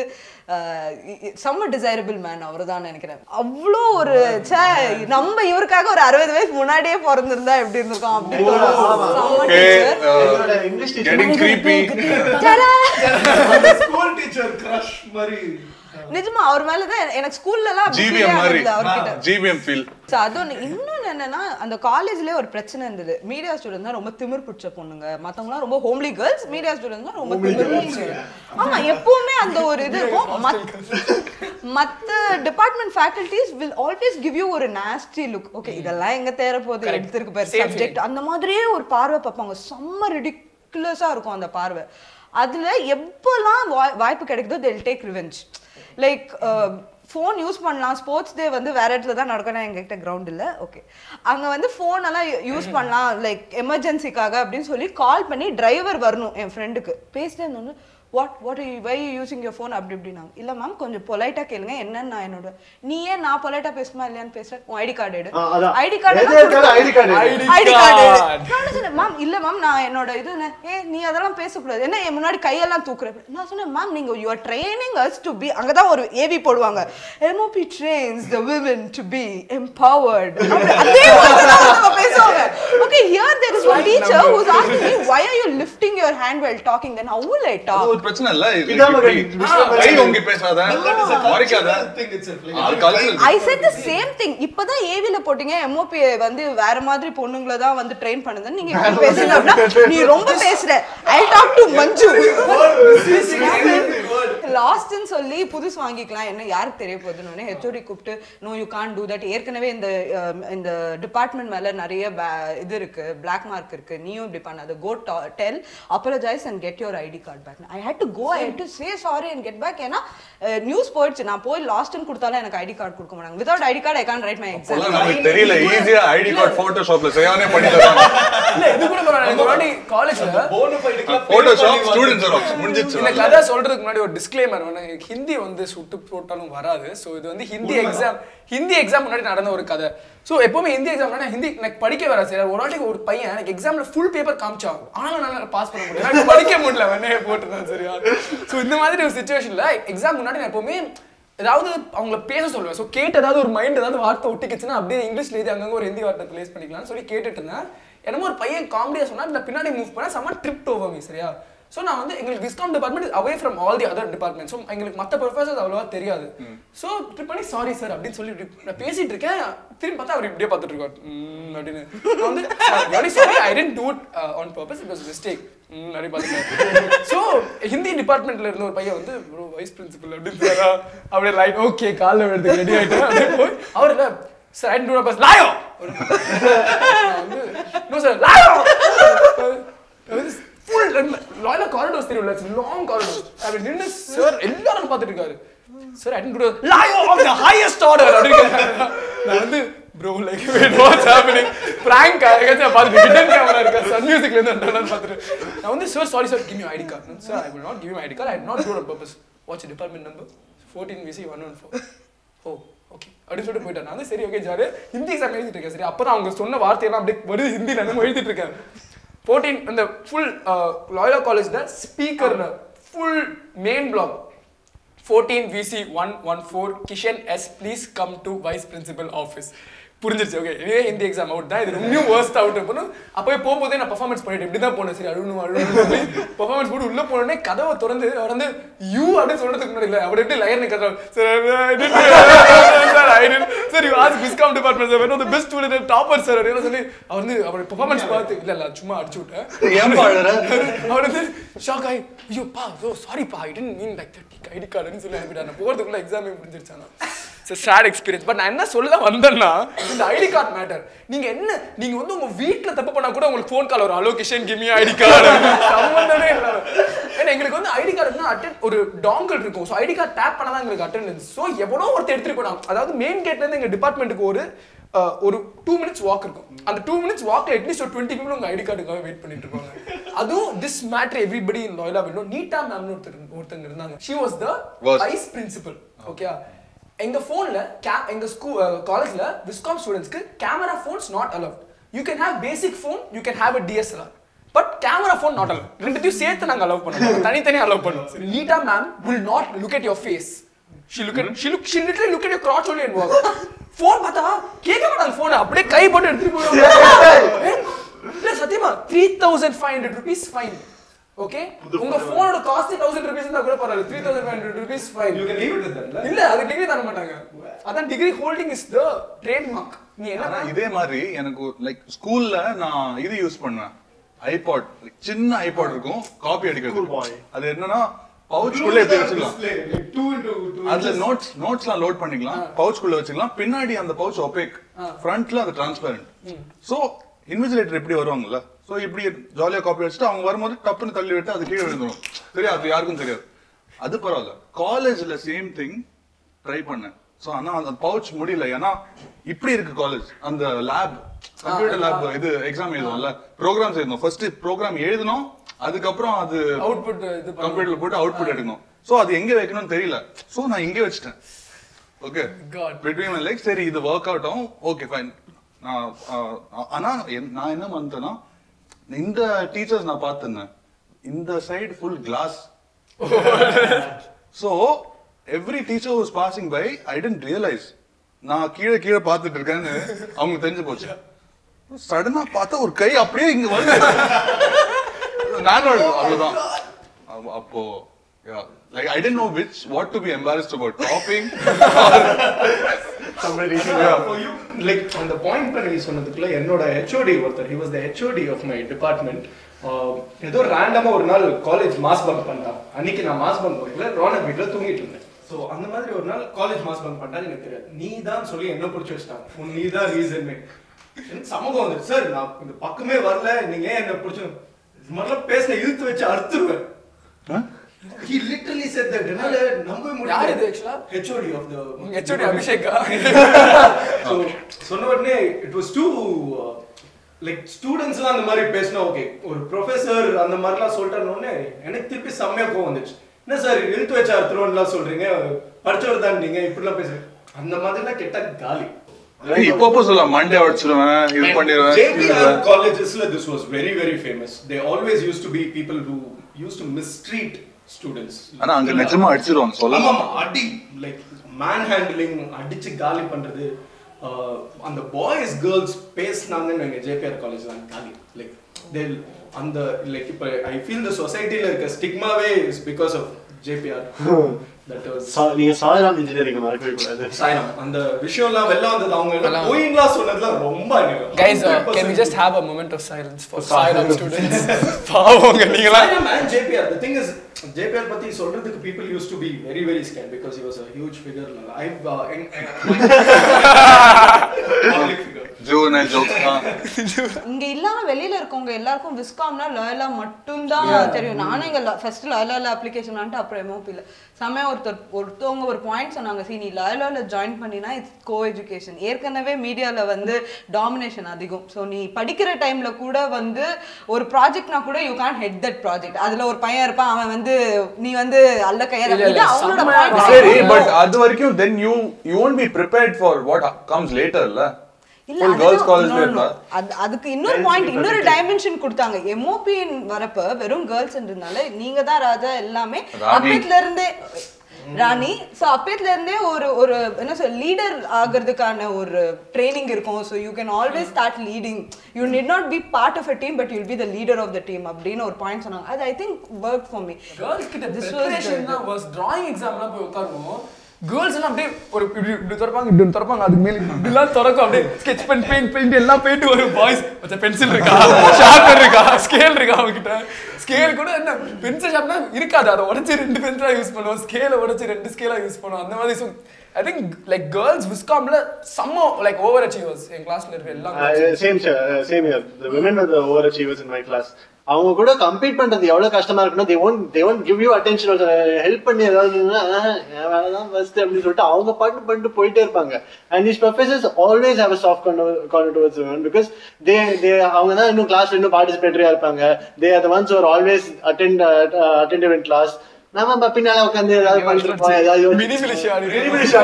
செம்ம டிசைரபிள் மேன் அவர் தான் நினைக்கிறேன் அவ்வளோ ஒரு ச்சே நம்ம இவருக்காக ஒரு அறுபது வயசு முன்னாடியே பிறந்திருந்தா எப்படி இருந்திருக்கோம் அப்படின்னு ஒரு செம்ம Okay, teacher. uh, என்னோட English teacher getting creepy. Ta-da! School teacher crush மாதிரி நிஜமா அவர் மேலதான் எனக்கு ஸ்கூல்ல எல்லாம் அப்படி feel GVM மாதிரி ஆனதில்ல அவர்கிட்ட GVM feel. So, அது ஒண்ணு இன்னொன்னு என்னன்னா அந்த காலேஜ்லயே ஒரு பிரச்சனை இருந்தது மீடியா ஸ்டூடெண்ட் தான் ரொம்ப திமிர் பிடிச்ச பொண்ணுங்க மத்தவங்கலாம் ரொம்ப ஹோம்லி கேர்ள்ஸ் மீடியா ஸ்டூடெண்ட் தான் ரொம்ப திமிர் பிடிச்ச ஆமா எப்பவுமே அந்த ஒரு இது இருக்கும் மத்- மத்த department faculties will always give you ஒரு நாஸ்டி லுக் ஓகே இதெல்லாம் எங்க தேர போகுது Correct. எடுத்திருக்கு பாரு Same சப்ஜெக்ட் அந்த மாதிரியே ஒரு பார்வை பார்ப்பாங்க செம்ம ரிடிகுலஸா இருக்கும் அந்த பார்வை அதுல எப்போல்லாம் வாய்- வாய்ப்பு கிடைக்குதோ they'll take revenge like phone use பண்ணலாம் ஸ்போர்ட்ஸ் டே வந்து வேற இடத்துல தான் நடக்கணும் எங்ககிட்ட கிரவுண்ட் இல்லை ஓகே அங்கே வந்து ஃபோன் எல்லாம் யூஸ் பண்ணலாம் லைக் எமர்ஜென்சிக்காக அப்படின்னு சொல்லி கால் பண்ணி டிரைவர் வரணும் என் ஃப்ரெண்டுக்கு பேசிட்டே இருந்தோன்னு what what why using your phone அப்படி இப்படினாங்க இல்லை மேம் கொஞ்சம் பொலைட்டாக கேளுங்க என்னன்னு நான் என்னோட நீ ஏன் நான் பொலைட்டாக பேசுமா இல்லையான்னு பேசுறேன் உன் ஐடி கார்டு எடு ஆ, அதான். ஐடி கார்டு எது எடுத்தாலும் ID card எடு. ID card card. நான் சொன்னேன் மேம் இல்ல மேம் நான் என்னோட இது என்ன, ஏ நீ அதெல்லாம் பேசக்கூடாது என்ன என் முன்னாடி கையெல்லாம் தூக்குற நான் சொன்னேன் மேம் நீங்க you are training us to be அங்கதான் ஒரு ஏவி போடுவாங்க MOP trains the women to be empowered அதே மாதிரி தான் அவங்க பேசுவாங்க okay here there is one teacher who is asking me why are you lifting your hand well talking then how will I அது talk ஒரு பிரச்சனை இல்ல இது இதான் இப்படி மகன். கை ஓங்கி பேசாத குறைக்காத thing itself. Like, அது cultural. I said the same thing இப்பதான் ஏவில போட்டீங்க எம்ஓபி வந்து வேற மாதிரி பொண்ணுங்களை தான் வந்து ட்ரெயின் பண்ணுதுன்னு நீங்க இப்படி பேசுங்க அப்படின்னா நீ ரொம்ப பேசுற ஐ டாக் டு மஞ்சு லாஸ்ட்னு சொல்லி புதுசு வாங்கிக்கலாம் என்ன யாருக்கு தெரிய போகுதுன்னு ஹெச்ஓடி கூப்பிட்டு no you can't do that ஏற்கனவே இந்த அஹ், இந்த டிபார்ட்மெண்ட் மேல நிறைய ba- இது இருக்கு பிளாக் மார்க் இருக்கு நீயும் இப்படி பண்ணாத go tell apologise and get your ID card back I had to go I had to say sorry and get back ஏன்னா நியூஸ் போயிடுச்சு நான் போய் லாஸ்ட்னு கொடுத்தாலும் எனக்கு ஐடி கார்டு கொடுக்க மாட்டாங்க without ID card I can't write my exam இப்போலாம் நமக்கு தெரியல ஈஸியா ஐடி கார்டு போட்டோஷாப்ல செய்யானே பண்ணி தராங்க இல்ல இது கூட பரவாயில்ல எனக்கு முன்னாடி காலேஜ்ல bona fide க்குலாம் pay போட்டோஷாப் பண்ணி ஸ்டூடெண்ட் ஜெராக்ஸ் முடிஞ்சிச்சு இந்த கதை சொல்றதுக்கு முன்னாடி ஒரு டிஸ்க்ளைமர் எனக்கு ஹிந்தி வந்து சுட்டு போட்டாலும் வராது ஸோ இது வந்து ஹிந்தி எக்ஸாம் ஹிந்தி எக்ஸாம் முன்னாடி நடந்த ஒரு கதை ஸோ எப்பவுமே ஹிந்தி எக்ஸாம் முன்னாடி ஹிந்தி எனக்கு படிக்க வராது சார் ஒரு வாட்டிக்கு ஒரு பையன் எனக்கு எக்ஸாம்ல ஃபுல் பேப்பர் காமிச்சான் ஆனாலும் நல்லா பாஸ் பண்ண முடியல எனக்கு படிக்க முடியல வெண்ணையை போட்டுருந்தேன் சரியா ஸோ இந்த மாதிரி ஒரு சுச்சுவேஷன்ல எக்ஸாம் முன்னாடி நான் எப்பவுமே ஏதாவது அவங்கள பேச சொல்லுவேன் ஸோ கேட்டு ஏதாவது ஒரு மைண்ட் ஏதாவது வார்த்தை ஒட்டிக்கிச்சுன்னா அப்படியே இங்கிலீஷ்ல எழுதி அங்கங்க ஒரு ஹிந்தி வார்த்தை பிளேஸ் பண்ணிக்கலாம்னு சொல்லி கேட்டுட்டு இருந்தேன் என்னமோ ஒரு பையன் காமெடியா சொன்னா நான் பின்னாடி மூவ் பண்ண செம்ம ட்ரிப் ஓவர் மீ சரியா ஸோ நான் வந்து எங்களுக்கு discount department away from all the other department so எங்களுக்கு மற்ற ப்ரொஃபசர்ஸ் அவ்வளோவா தெரியாது ஸோ ட்ரிப் பண்ணி சாரி சார் அப்படின்னு சொல்லி இப்படி நான் பேசிட்டு இருக்கேன் திரும்பி பார்த்தா அவர் இப்படியே பார்த்துட்டு இருக்காரு "ம்" அப்படின்னு நான் வந்து very sorry I tend do it on purpose it was mistake அப்படி பார்த்துட்டேன் ஸோ ஹிந்தி டிபார்ட்மெண்ட்ல இருந்த ஒரு பையன் வந்து ப்ரோ வைஸ் பிரின்சிபல் அப்படின்னு சொல்றாரா அப்படியே லைட் ஓகே காலைல எடுத்து ரெடி ஆயிட்டேன் அப்படியே போய் அவர் என்ன sir I do pass liar நான் வந்து no sir liar full Loyola corridors தெரியும்ல லாங் காரிடோர்ஸ் அப்படி நின்று சார் எல்லாரும் பார்த்துட்டு இருக்காரு sir attend to liar of the highest order அப்படின்னு நான் வந்து bro like wait what's happening prank ஆகச்சு பார்த்துட்டு ஹிடன் கேமரா இருக்கா சன் மியூசிக்ல இருந்து வந்தாலும் பார்த்துட்டு நான் வந்து sir sorry sir give you ID card sir I will not give you ID card I not do on purpose watch department number fourteen VC one one four oh okay அப்படின்னு சொல்லிட்டு போயிட்டேன் நான் வந்து சரி ஓகே ஜாரு ஹிந்தி எக்ஸாம் எழுதிட்டு இருக்கேன் சரி அப்பதான் அவங்க சொன்ன வார்த்தையெல்லாம் அப்படியே வருது ஹிந்தியில் என்னமோ எழுதிட்டு இருக்கேன் ஃபோர்டீன் இந்த ஃபுல் லாயலா காலேஜ்ல ஸ்பீக்கர்ல full main block fourteen VC one one four Kishan S please come to vice principal office புரிஞ்சிருச்சு ஓகே இதே ஹிந்தி எக்ஸாம் அவுட் தான் இது இன்னும் worst அவுட் போகணும் அப்போயே போகும்போதே நான் பர்ஃபார்மன்ஸ் பண்ணிட்டு இப்படி தான் போனேன் சரி அழுணும் அழுணும் சொல்லி பர்ஃபார்மன்ஸ் போட்டு உள்ள போனோடனே கதவை திறந்து அவர் வந்து யூ அப்படின்னு சொல்றதுக்கு முன்னாடி இல்லை அவர் எப்படி லயர் கதை sir I sir you as viscom department sir one of the best student topper sir அப்படின்னு சொல்லி அவர் வந்து அவர் பர்ஃபார்மன்ஸ் பார்த்து இல்ல இல்ல சும்மா அடிச்சு விட்டேன் ஏன்பா அழுற? அவர் வந்து ஷாக் ஆகி ஐயோ பா ஓ சாரி பா I tend mean like that ID கார்டுன்னு சொல்லி அனுப்பிட்டாங்க நான் போகிறதுக்குள்ள எக்ஸாமே முடிஞ்சிருச்சானா இட்ஸ் சேட் எக்ஸ்பீரியன்ஸ் பட் நான் என்ன சொல்ல வந்தேன்னா இந்த ஐடி கார்டு மேட்டர் நீங்க என்ன நீங்க வந்து உங்க வீட்ல தப்பு பண்ணா கூட உங்களுக்கு ஃபோன் கால் வரும் அலோகேஷன் கிமி ஐடி கார்டு சம்பந்தமே இல்லை ஏன்னா எங்களுக்கு வந்து ஐடி கார்டு அட்டன் ஒரு டாங்கல் இருக்கும் ஸோ ஐடி கார்டு டேப் பண்ணாதான் எங்களுக்கு அட்டெண்டன்ஸ் ஸோ எவனோ ஒருத்தர் எடுத்துட்டு போனாங்க அதாவது மெயின் கேட்ல இருந்து எங்க டிபார்ட்மெண்ட்டுக்கு ஒரு அஹ், ஒரு டூ மினிட்ஸ் வாக் இருக்கும் அந்த டூ மினிட்ஸ் வாக்ல அட்லீஸ்ட் ஒரு டுவெண்ட்டி பீப்புள் உங்க ஐடி கார்டுக்காக வெயிட் பண்ணிட்டு இருப்பாங்க அதுவும் this matter everybody in Loyola will know Neeta மேம்னு ஒருத்தர் ஒருத்தங்க இருந்தாங்க she was the Was. Vice principal okay எங்க போன்ல எங்க ஸ்கூல் காலேஜ்ல விஸ்காம் ஸ்டூடெண்ட்ஸ்க்கு camera phones not allowed you can have basic phone you can have a DSLR but camera phone not allow ரெண்டுத்தையும் சேர்த்து நாங்க அலோவ் பண்ணுவோம் தனித்தனியா அலோவ் பண்ணுவோம் நீட்டா ma'am will not look at your face she look at she look she literally look at your crotch only and work phone பார்த்தா கேட்க மாட்டாங்க ஃபோன் அப்படியே கை போட்டு எடுத்துட்டு போயிடுவாங்க இல்ல சத்தியமா three thousand five hundred rupees fine okay உங்க போனோட காஸ்ட் தௌசண்ட் ருபீஸ் இருந்தா கூட பரவாயில்ல three thousand five hundred rupees fine You can leave it with them, இல்ல அது டிகிரி தர மாட்டாங்க அதான் degree holding is the trademark நீ ஆனா என்ன இதே மாதிரி எனக்கு லைக் ஸ்கூல்ல நான் இது யூஸ் பண்ணுவேன் ஐபாட் சின்ன ஐபாட் இருக்கும் காப்பி அடிக்கிறது Cool boy. அது என்னன்னா பவுச் குள்ள எப்படி வச்சுக்கலாம் Display, like two into two அதுல inches. நோட்ஸ் நோட்ஸ்லாம் லோட் பண்ணிக்கலாம் பவுச் குள்ள வச்சுக்கலாம் பின்னாடி அந்த பவுச் ஒபேக் ஃப்ரண்ட்ல அது டிரான்ஸ்பரண்ட் சோ இன்விஜிலேட்டர் எப்படி வருவாங்கல்ல சோ இப்படி ஜாலியா காப்பி வச்சுட்டு அவங்க வரும்போது டப்புன்னு தள்ளி விட்டு அது கீழே விழுந்துரும் சரியா அது யாருக்கும் தெரியாது அது பரவாயில்ல காலேஜ்ல சேம் திங் ட்ரை பண்ணேன் ஸோ ஆனா அந்த பவுச் முடியல ஏன்னா இப்படி இருக்கு காலேஜ் அந்த லேப் கம்ப்யூட்டர் லேப் இது எக்ஸாம் எழுதுவோம்ல ப்ரோக்ராம்ஸ் எழுதணும் ஃபர்ஸ்ட் ப்ரோக்ராம் எழுதணும் அதுக்கப்புறம் அது Output இது பண்ணணும். கம்ப்யூட்டர்ல போட்டு அவுட்புட் எடுக்கணும் ஸோ அது எங்க வைக்கணும்னு தெரியல ஸோ நான் இங்கே வச்சிட்டேன் okay God. Between my like சரி இது ஒர்க் அவுட் ஆகும் ஓகே ஃபைன் நான் ஆஹ், ஆனா என்- நான் என்ன பண்ணிட்டேன்னா இந்த டீச்சர்ஸ் நான் பார்த்திருந்தேன் இந்த side full class so every teacher was passing by I tend realise நான் கீழே கீழே பார்த்துட்டு இருக்கேன்னு அவங்களுக்கு தெரிஞ்சு போச்சு சடனா பார்த்தா ஒரு கை அப்படியே இங்க வந்து நானும் அவ்வளவுதான் அப்ப- அப்போ like I didn't know which what to be embarrassed about topping Somebody For you, like on the point பண்ணி சொன்னதுக்குள்ள என்னோட ஹெச்ஓடி ஒருத்தர் he was the HOD of my department ஆஹ் ஏதோ ரேண்டமா ஒரு நாள் காலேஜ் மாஸ் பங்க் பண்ணிட்டான் அன்னைக்கு நான் மாஸ் பங்க் பண்ணல ரோனக் வீட்ல தூங்கிட்டு இருந்தேன் ஸோ அந்த மாதிரி ஒரு நாள் காலேஜ் மாஸ் பங்க் பண்ணிட்டான்னு எனக்கு தெரியாது நீ தான் சொல்லி என்ன பிடிச்சி வச்சிட்டாங்க உன் நீ தான் ரீசன் எனக்கு சமூகம் வந்து சார் நான் இந்த பக்கமே வரல நீங்க ஏன் என்ன பிடிச்சி இது மாதிரிலாம் பேசின இழுத்து வச்சு அறுத்துருவேன் He literally said that. என்னால நம்பவே யார் இது முடியல. actually? HOD of the HOD அபிஷேகா So, சொன்ன உடனே இட் வாஸ் டூ லைக் ஸ்டூடெண்ட்ஸ்லாம் அந்த மாதிரி பேசினா ஓகே ஒரு ப்ரொஃபசர் அந்த மாதிரிலாம் சொல்லிட்டாருன உடனே எனக்கு திருப்பி செம்மையா கோவம் வந்துச்சு என்ன சார் இழுத்து வச்சா அறுத்துருவோம்லாம் சொல்றீங்க படிச்சவர் தான் நீங்க இப்படிலாம் பேசுறீங்க அந்த மாதிரிலாம் கெட்ட காலி இப்போ சொல்ல மண்டே அடிச்சிருவேன் இது பண்ணிடுவேன் JPR collegesல this was very very famous they always used to be people who used to mistreat students ஆனா அங்க நிஜமா அடிச்சிருவாங்க சொல்லலாம் ஆமா, ஆமா, அடி லைக் மேன் ஹேண்ட்லிங் அடிச்சு காலி பண்றது ஆஹ், அந்த பாய்ஸ் கேர்ள்ஸ் பேசினாங்கன்னு எங்க ஜேபிஆர் காலேஜ் தான் காலி லைக் தே அந்த லைக் இப்போ ஐ ஃபீல் த சொசைட்டில இருக்க ஸ்டிக்மாவே is because of JPR that was சா- நீங்க சாயராம் இன்ஜினியரிங் மறக்கவே கூடாது சாயம் அந்த விஷயம்லாம் வெளில வந்தது அவங்க எல்லாம் போயிங்களா சொன்னதுலாம் ரொம்ப அநியாயம். Guys, uh, can we just have a moment of silence for Sairam students? பாவங்க நீங்களா Sairam and JPR. The thing is, JPR பத்தி சொல்றதுக்கு people used to be very very scared because he was a huge figure. I've uh, in, public figure. June jokes தான் இங்க இல்லாம வெளியில இருக்கவங்க எல்லாருக்கும் விஸ்காம்னா லாயலா மட்டும்தான் தெரியும் நானும் இங்க ஃபர்ஸ்ட் லாயலால அப்ளிகேஷன் வந்துட்டு அப்புறம் எம்ஓபியில் செம்மையா ஒருத்தர் ஒருத்தவங்க ஒரு பாயிண்ட் சொன்னாங்க சி நீ லாயலால ஜாயின் பண்ணினா இட்ஸ் கோ எஜுகேஷன் ஏற்கனவே மீடியால வந்து டாமினேஷன் அதிகம் ஸோ நீ படிக்கிற டைம்ல கூட வந்து ஒரு ப்ராஜெக்ட்னா கூட you can head that project அதுல ஒரு பையன் இருப்பான் அவன் வந்து நீ வந்து அல்ல கையால இல்ல, இல்ல, இது அவனோட செம்மையா point. சரி பட் அது வரைக்கும் then you you won't be prepared for what comes later இல்ல இல்ல full girls அதுதான் college no, no, no. இருந்தா அது- அதுக்கு இன்னொரு பாயிண்ட் இன்னொரு டைமென்ஷன் கொடுத்தாங்க எம்ஓபின் வரப்ப வெறும் கேர்ள்ஸ்ன்றதுனால நீங்க தான் ராஜா எல்லாமே ராணி. அப்பத்துல இருந்தே ராணி சோ அப்பத்துல இருந்தே ஒரு ஒரு என்ன சொல் லீடர் ஆகிறதுக்கான ஒரு ட்ரைனிங் இருக்கும் so you can always start leading you need not be part of a team but you'll be the leader of the team அப்படின்னு ஒரு பாயிண்ட் சொன்னாங்க அது I think work for me girls கிட்ட This was preparation the- தான் was drawing examலாம் போய் உட்காருவோம் girls எல்லாம் அப்படியே ஒரு இப்படி இப்படி திறப்பாங்க இப்படி ஒண்ணு திறப்பாங்க அதுக்கு மேல இப்படிலாம் திறக்கும் அப்படியே ஸ்கெட்ச் பென் பெயிண்ட் பெயிண்ட் எல்லாம் போயிட்டு வரும் பாய்ஸ் மச்சா பென்சில் இருக்கா ஷார்ப்பர் இருக்கா ஸ்கேல் இருக்கா அவங்ககிட்ட ஸ்கேல் கூட என்ன பென்சில் ஷார்ப்னா இருக்காது அதை உடைச்சு ரெண்டு பென்சிலா யூஸ் பண்ணுவோம் ஸ்கேலை உடைச்சு ரெண்டு ஸ்கேலா யூஸ் பண்ணுவோம் அந்த மாதிரி so I think like girls விஸ்காம்ல செம்ம லைக் ஓவர் அச்சீவர்ஸ் என் கிளாஸ்ல இருக்க எல்லாம் same same year the women are the over achievers in my class அவங்க கூட கம்பீட் பண்றது எவ்வளவு கஷ்டமா இருக்குன்னா they won't they won't give you attention help பண்ணி ஏதாவது என் வேலை தான் ஃபர்ஸ்ட் அப்படின்னு சொல்லிட்டு அவங்க பாட்டு பண்ணிட்டு போயிட்டே இருப்பாங்க and these professors always have a soft corner corner towards women because they they அவங்க தான் இன்னும் கிளாஸ்ல இன்னும் பார்ட்டிசிபேட்டரியா இருப்பாங்க they are the ones who are always attend uh, attentive in class நம்ம பின்னால உட்காந்து ஏதாவது பண்ணிட்டு இருப்போம் ஏதாவது mini militia mini militia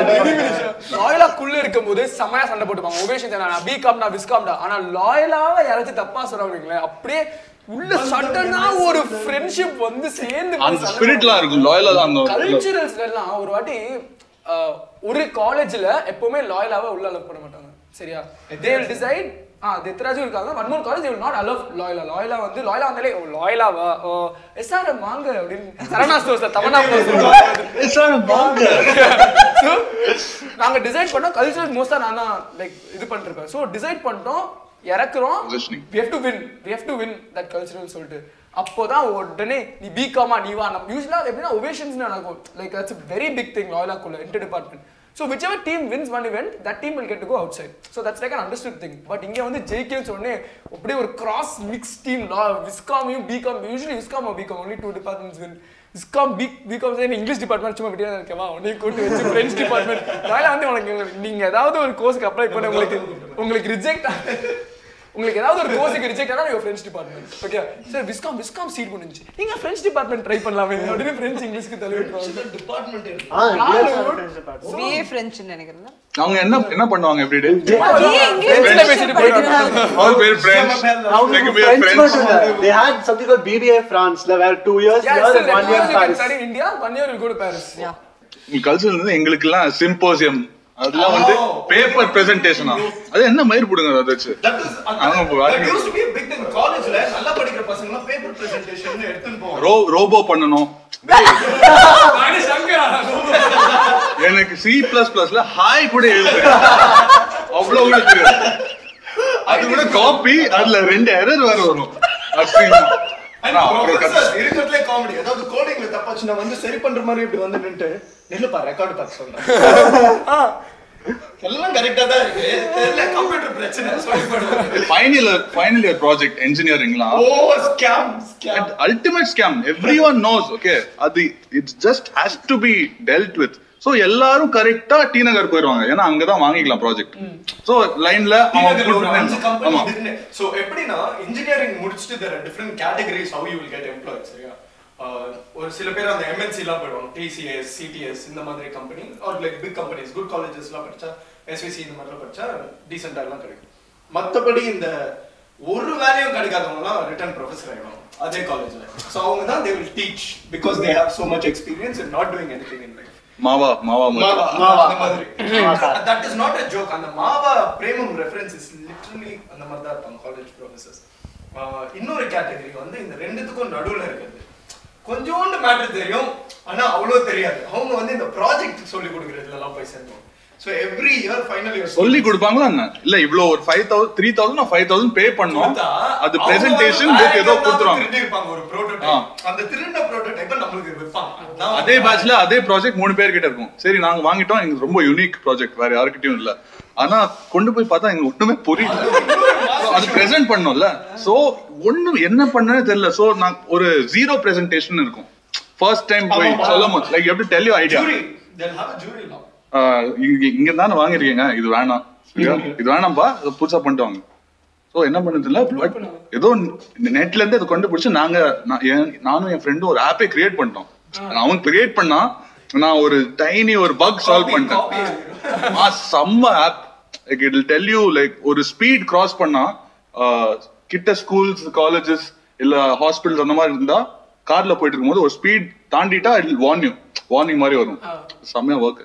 Loyola குள்ள இருக்கும்போது செமையா சண்டை போட்டுப்பாங்க ஓவேஷன் நான் பிகாம் நான் விஸ்காம்டா ஆனா லாயலாவ யாராச்சும் தப்பா சொல்றாங்க அப்படியே உள்ள சடனா ஒரு ஃப்ரெண்ட்ஷிப் வந்து சேர்ந்து அந்த ஸ்பிரிட்லாம் இருக்கும் லாயலா தான் அந்த கல்ச்சுரல்ஸ்ல எல்லாம் ஒரு வாட்டி அஹ், ஒரு காலேஜ்ல எப்பவுமே லாயலாவா உள்ள அலோவ் பண்ண மாட்டாங்க சரியா தே வில் டிசைட் ஆ தெத்ராஜும் இருக்காங்க one more college will not allow Loyola Loyola வந்து லாயலா வந்தாலே ஓ லாயலாவா ஓ எஸ்ஆர்எம் வாங்க அப்படின்னு சரணா ஸ்டோர்ஸ் தமனா So, நாங்க டிசைட் பண்ணோம் கல்ச்சரல் மோஸ்டா நான் தான் லைக் இது பண்ணிருக்கேன் ஸோ டிசைட் பண்ணிட்டோம் இறக்குறோம் Positioning. we have to win we have to win that cultural சொல்லிட்டு அப்போதான் உடனே நீ பிகாமா நீ வா நம்ம யூஸ்வலா எப்படின்னா ஒவேஷன்ஸ் நடக்கும் like that's very big thing லாயலாக்குள்ள inter department so whichever team wins one event that team will get to go outside so that's like an understood thing but இங்க வந்து ஜெயிக்கன்னு சொன்னே அப்படியே ஒரு கிராஸ் மிக்ஸ் டீம் லா விஸ்காமையும் BCom usually Viscom BCom only two departments win Viscom B BCom சரி English department சும்மா விட்டு இருக்கவா உன்னை கூட்டு வச்சு ஃப்ரெண்ட்ஸ் டிபார்ட்மெண்ட் அதனால வந்து உனக்கு நீங்க ஏதாவது ஒரு கோர்ஸ்க்கு அப்ளை பண்ண உங்களுக்கு உங்களுக்கு ரிஜெக்ட் உங்களுக்கு ஏதாவது ஒரு கோர்ஸுக்கு ரிஜெக்ட் ஆனால் நீங்கள் friends department okay sir Viscom Viscom seat முடிஞ்சு நீங்க ஃப்ரெண்ட்ஸ் டிபார்ட்மெண்ட் ட்ரை பண்ணலாமே அப்படின்னு ஃப்ரெண்ட்ஸ் இங்கிலீஷ்க்கு தள்ளி விட்டுருவாங்க டிபார்ட்மெண்ட் ஆ yes, sir, friends department. BA ஃப்ரெஞ்சுன்னு நினைக்கிறேன் அவங்க என்ன என்ன பண்ணுவாங்க எவ்ரிடே BA இங்கிலீஷ் Friends ல பேசிட்டு போயிட்டு ஆல் பேர் ஃப்ரெண்ட்ஸ் அவங்க French மட்டும் இல்ல. They had something called BBA France, ல where two years Yeah, here still and one two year years in you can Paris. study in India, one year you'll go to Paris. உங்க culture வந்து எங்களுக்கு எல்லாம் symposium அதெல்லாம் வந்து paper பிரசன்டேஷனா அது என்ன மயிர் போடுங்க அதை வச்சு That is, அவங்க that வாழ்க்கை- used to be a big thing. காலேஜ்ல நல்லா படிக்கிற பசங்க எல்லாம் பேப்பர் பிரசன்டேஷன் எடுத்துன்னு போவாங்க ரோ ரோபோ பண்ணணும் எனக்கு சி பிளஸ் பிளஸ்ல ஹாய் கூட எழுதுறேன் அவ்வளவு கூட தெரியாது அது கூட காப்பி அதுல ரெண்டு எரர் வேற வரும் அசிங்கமா. And நான் அப்புறம் professor, கத்து- இருக்கிறதுலே காமெடி அதாவது கோடிங்ல தப்பாச்சுன்னா வந்து சரி பண்ற மாதிரி இப்படி வந்து நின்று நெல்லுப்பா ரெக்கார்டு பார்த்து சொல்றேன் எல்லாம் கரெக்டா தான் இருக்கு தெரியல கம்ப்யூட்டர் பிரச்சனை சொல்லி பண்ணுவாங்க final year final year project இன்ஜினியரிங்லாம் oh scam scam ultimate scam everyone knows okay அது it's just has to be dealt with so எல்லாரும் கரெக்டா டி நகர் போயிருவாங்க ஏன்னா அங்கதான் வாங்கிக்கலாம் ப்ராஜெக்ட் ஸோ லைன்ல ஒரு அஞ்சு ஆமா கம்பெனி இதுன்னு சோ எப்படின்னா இன்ஜினியரிங் முடிச்சுட்டு there are different categories how you will get employed சரியா ஆஹ் ஒரு சில பேர் அந்த எம்என்சி எல்லாம் போயிடுவாங்க டிசிஎஸ் சிடிஎஸ் இந்த மாதிரி company are like big companies good colleges எல்லாம் படிச்சா எஸ்விசி இந்த மாதிரிலாம் படிச்சா டீசெண்டா எல்லாம் கிடைக்கும் மத்தபடி இந்த ஒரு வேலையும் கிடைக்காதவங்கலாம் ரிட்டர்ன் ப்ரொஃபஸர் ஆயிடுவாங்க அதே காலேஜ்ல சோ அவங்க தான் they will teach because they have so much experience in not doing anything in life மாவா மாவா மாவா மட்டும். மாவா அந்த மாதிரி that is not a joke அந்த மாவா பிரேமம் ரெஃபரன்ஸ் இஸ் லிட்டரலி அந்த மாதிரி தான் இருப்பாங்க காலேஜ் ப்ரொஃபசர்ஸ் இன்னொரு கேட்டகரி வந்து இந்த ரெண்டுத்துக்கும் நடுவுல இருக்கிறது கொஞ்சோண்டு மேட்டர் தெரியும் ஆனா அவ்வளவு தெரியாது அவங்க வந்து இந்த ப்ராஜெக்ட் சொல்லி கொடுக்கறதுல எல்லாம் போய் சேர்ந்தோம் so every year final year சொல்லி கொடுப்பாங்களா என்ன இல்ல இவ்வளவு ஒரு five thousand three thousand five thousand pay பண்ணோம் அது பிரசன்டேஷன் புக் ஏதோ கொடுத்துருவாங்க திருடிருப்பாங்க ஒரு ஆ. ப்ரோட்டோடைப் அந்த திருண்ட ப்ரோட்டோடைப்பை நம்மளுக்கு விற்பாங்க அதான் அதே பேட்ச்ல அதே ப்ராஜெக்ட் மூணு பேர் கிட்ட இருக்கும் சரி நாங்க வாங்கிட்டோம் எங்களுக்கு ரொம்ப யூனிக் ப்ராஜெக்ட் வேற யாருக்கிட்டயும் இல்ல ஆனா கொண்டு போய் பார்த்தா எங்களுக்கு ஒண்ணுமே புரியல So, அது பிரசன்ட் பண்ணோம்ல சோ ஒண்ணு என்ன பண்ணனே தெரியல சோ நான் ஒரு ஜீரோ பிரசன்டேஷன் இருக்கும் ஃபர்ஸ்ட் டைம் போய் ஆமா. சொல்லும் போது லைக் எப்படி tell you idea jury they'll have a jury law இங்க இங்க தானே வாங்கிருக்கீங்க இது வேணாம் சரியா? இது வேணாம்பா இது புதுசா பண்ணிட்டு வாங்க சோ என்ன பண்ணது இல்ல பட் ஏதோ நெட்ல இருந்து அதை கண்டுபிடிச்சு நாங்க நான் என்- நானும் என் ஃப்ரெண்டும் ஒரு ஆப்பே கிரியேட் பண்ணிட்டோம் அவன் கிரியேட் பண்ணா நான் ஒரு டைனி ஒரு பக் சால்வ் பண்ணிட்டேன் ஆ செம்ம app like it tell you like ஒரு ஸ்பீட் கிராஸ் பண்ணா ஆஹ், கிட்ட ஸ்கூல்ஸ் காலேஜஸ் இல்ல ஹாஸ்பிட்டல்ஸ் அந்த மாதிரி இருந்தா கார்ல போயிட்டு இருக்கும்போது ஒரு ஸ்பீட் தாண்டிட்டா இட் வார்ன் யூ வார்னிங் மாதிரி வரும் செம்மையா work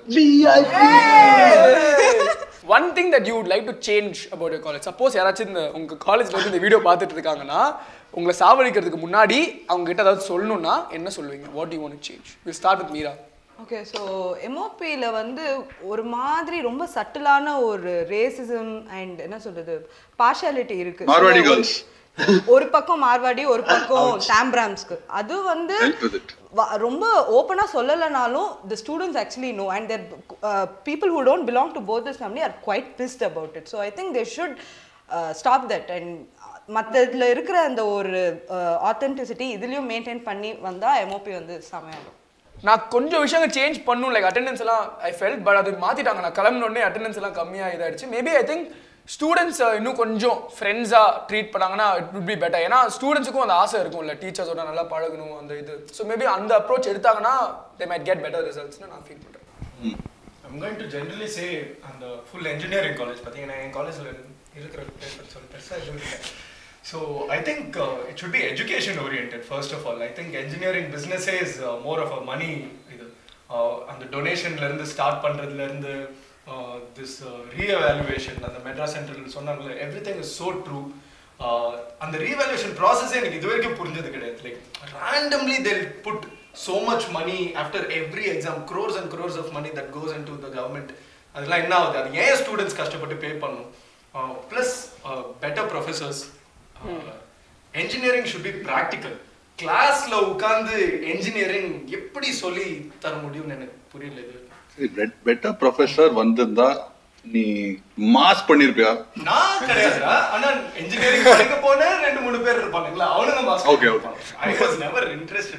one thing that you would like to change about your college suppose யாராச்சும் இந்த உங்க காலேஜ்ல வந்து இந்த வீடியோ பார்த்துட்டு இருக்காங்கன்னா உங்களை சாவடிக்கிறதுக்கு முன்னாடி அவங்க கிட்ட ஏதாவது சொல்லணும்னா என்ன சொல்லுவீங்க what you want change will start with Meera okay so எம்ஓபியில் வந்து ஒரு மாதிரி ரொம்ப சட்டிலான ஒரு ரேசிசம் அண்ட் என்ன சொல்றது பார்ஷாலிட்டி இருக்கு மார்வாடி So, ஒரு- girls. ஒரு பக்கம் மார்வாடி ஒரு பக்கம் சாம்பிராம்ஸ்க்கு அது வந்து Help with it. வ- ரொம்ப ஓப்பனா சொல்லலைனாலும் the students actually know and there people who don't belong to both this family are quite pissed about it so I think they should stop that and மற்ற இதில் இருக்கிற அந்த ஒரு ஆத்தென்டிசிட்டி இதுலேயும் மெயின்டைன் பண்ணி வந்தால் எம்ஓபி வந்து செமையாகும் நான் கொஞ்சம் விஷயங்கள் சேஞ்ச் பண்ணும் லைக் அட்டெண்டன்ஸ் எல்லாம் ஐ ஃபெல்ட் பட் அது மாத்திட்டாங்க நான் கிளம்பின உடனே அட்டெண்டன்ஸ் எல்லாம் கம்மியாக இதாயிடுச்சு மேபி ஐ திங்க் ஸ்டூடெண்ட்ஸ் இன்னும் கொஞ்சம் ஃப்ரெண்ட்ஸாக ட்ரீட் பண்ணாங்கன்னா இட் would பி பெட்டர் ஏன்னா ஸ்டூடெண்ட்ஸுக்கும் அந்த ஆசை இருக்கும்ல டீச்சர்ஸோட நல்லா பழகணும் அந்த இது ஸோ மேபி அந்த அப்ரோச் எடுத்தாங்கன்னா தே மைட் கெட் பெட்டர் ரிசல்ட்ஸ்னு நான் ஃபீல் பண்ணுறேன் I'm going to generally say அந்த ஃபுல் இன்ஜினியரிங் காலேஜ் பார்த்தீங்கன்னா என் காலேஜில் இருக்கிற பேப்பர் சொல்லி பெருசாக எதுவும் இல்லை so I think it should be education orient first of all I think engineering பிஸ்னஸே is more of a money இது Uh, அந்த டொனேஷன்லேருந்து ஸ்டார்ட் பண்ணுறதுலேருந்து திஸ் ரீஎவாலுவேஷன் அந்த மெட்ராஸ் சென்ட்ரல் சொன்னாங்கல்ல everything is so true அந்த ரீவேல்யூஷன் ப்ராசஸே எனக்கு இது வரைக்கும் புரிஞ்சது கிடையாது like randomly they'll put so much money after every exam crores and crores of money that goes into the government அதெல்லாம் என்ன ஆகுது அது ஏன் ஸ்டூடெண்ட்ஸ் கஷ்டப்பட்டு பே பண்ணணும் plus better professors engineering should be practical கிளாஸ்ல உட்கார்ந்து என்ஜினியரிங் எப்படி சொல்லி தர முடியும்னு எனக்கு புரியல இது பெட்டர் ப்ரொஃபஸர் வந்திருந்தா நீ மாஸ் பண்ணிருப்பியா நான் கிடையாதுடா ஆனா இன்ஜினியரிங் படிக்க போன ரெண்டு மூணு பேர் இருப்பானுங்களா அவனுங்க mass Okay, okay. I was never interested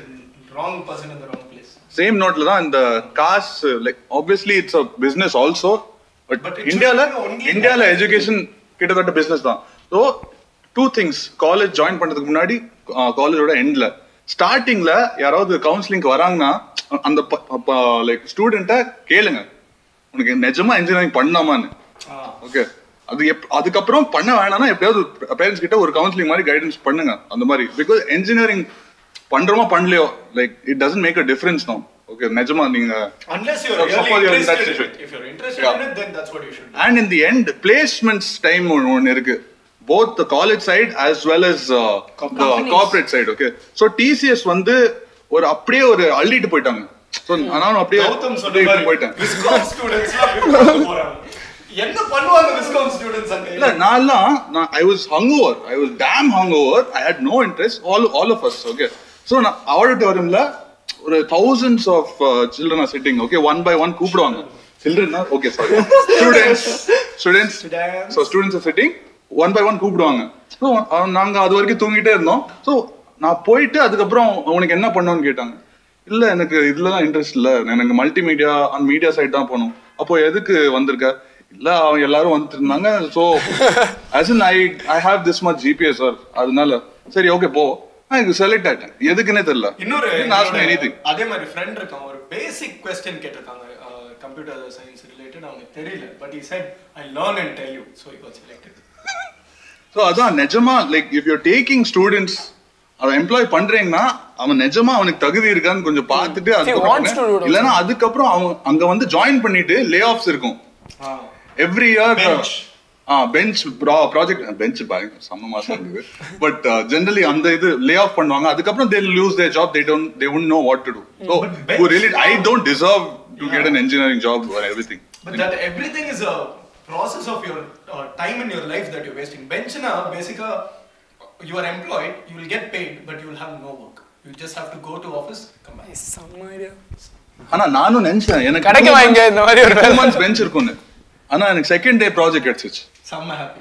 wrong person in the wrong place. Same நோட்ல தான் இந்த காசு like obviously it's a business also but But it should இந்தியால be only இந்தியால that. எஜுகேஷன் கிட்டத்தட்ட பிசினஸ் தான் so two things college join பண்றதுக்கு முன்னாடி காலேஜோட எண்ட்ல ஸ்டார்டிங்ல யாராவது கவுன்சிலிங்க்கு வராங்கன்னா அந்த லைக் ஸ்டூடெண்ட்டை கேளுங்க உனக்கு நிஜமா இன்ஜினியரிங் பண்ணாமான்னு ஓகே அது எப் அதுக்கப்புறம் பண்ண வேணாம்னா எப்படியாவது பேரண்ட்ஸ் கிட்ட ஒரு கவுன்சிலிங் மாதிரி கைடன்ஸ் பண்ணுங்க அந்த மாதிரி பிகாஸ் இன்ஜினியரிங் பண்றோமா பண்ணலையோ like it doesn't make a difference no okay நிஜமா நீங்க Unless you're So, really suppose you're in that interested in situation. it. If you're interested Yeah. in it, then that's what you should do. And in the end placements time ஒன்று இருக்கு both the college side as well as corporate side okay so TCS வந்து ஒரு அப்படியே ஒரு அள்ளிட்டு போயிட்டாங்க so நானும் அப்படியே கௌதம் சொன்ன அள்ளிட்டு மாதிரி போயிட்டேன் விஸ்காம் ஸ்டூடெண்ட்ஸ் எல்லாம் விஸ்காம் போறாங்க என்ன பண்ணுவாங்க விஸ்காம் ஸ்டூடெண்ட்ஸ் இல்ல அங்க நான்லாம் நான் I was hung over I was damn hung over I had no interest all all of us okay so நான் ஆடிட்டோரியம்ல ஒரு thousands of children are sitting okay one by one கூப்பிடுவாங்க children okay sorry students students Students. So students sitting one by one கூப்பிடுவாங்க so நாங்க அது வரைக்கும் தூங்கிட்டே இருந்தோம் ஸோ நான் போயிட்டு அதுக்கப்புறம் உனக்கு என்ன பண்ணணும்னு கேட்டாங்க இல்ல எனக்கு இதுலலாம் இன்ட்ரெஸ்ட் இல்ல எனக்கு மல்டிமீடியா அந்த மீடியா சைடு தான் போகணும் அப்போ எதுக்கு வந்திருக்க இல்ல அவங்க எல்லாரும் வந்துட்டு இருந்தாங்க so as in I I have this much GPS sir அதனால சரி ஓகே போ நான் இது செலக்ட் ஆயிட்டேன் எதுக்குன்னே தெரியல இன்னொரு ஆஸ்க் எனி திங் அதே மாதிரி ஃப்ரெண்ட் இருக்கான் ஒரு பேசிக் கொஸ்டின் கேட்டிருக்காங்க கம்ப்யூட்டர் சயின்ஸ் ரிலேட்டட் அவனுக்கு தெரியல but he said i learn and tell you so he got selected so அதான் நிஜமா like if you're taking students அவன் எம்ப்ளாய் பண்றீங்கன்னா அவன் நிஜமா அவனுக்கு தகுதி இருக்கான்னு கொஞ்சம் பார்த்துட்டு அதுக்கப்புறம் wants to do it பண்ணு. இல்லைன்னா அதுக்கப்புறம் அவன் அங்க வந்து ஜாயின் பண்ணிட்டு லே ஆஃப்ஸ் இருக்கும் எவ்ரி இயர் Bench. ஆ பெஞ்ச் ப்ராஜெக்ட் பெஞ்ச் செம்ம மாசம் இருந்தது பட் ஜென்ரலி அந்த இது லே ஆஃப் பண்ணுவாங்க அதுக்கப்புறம் they lose their job they don't they won't know what to do so But bench- really I don't deserve to get an engineering job or எவ்ரி திங் but that everything is a process of your uh, time in your life that you're wasting bench na basically you are employed you will get paid but you will have no work you just have to go to office come back செம்ம idea. ஆனா நானும் நினைச்சேன் எனக்கு கிடைக்குமா இங்க இந்த மாதிரி ஒரு டூ வேலை? மந்த்ஸ் பெஞ்ச் இருக்கும்னு ஆனா எனக்கு செகண்ட் டே ப்ராஜெக்ட் கிடைச்சிச்சு some happy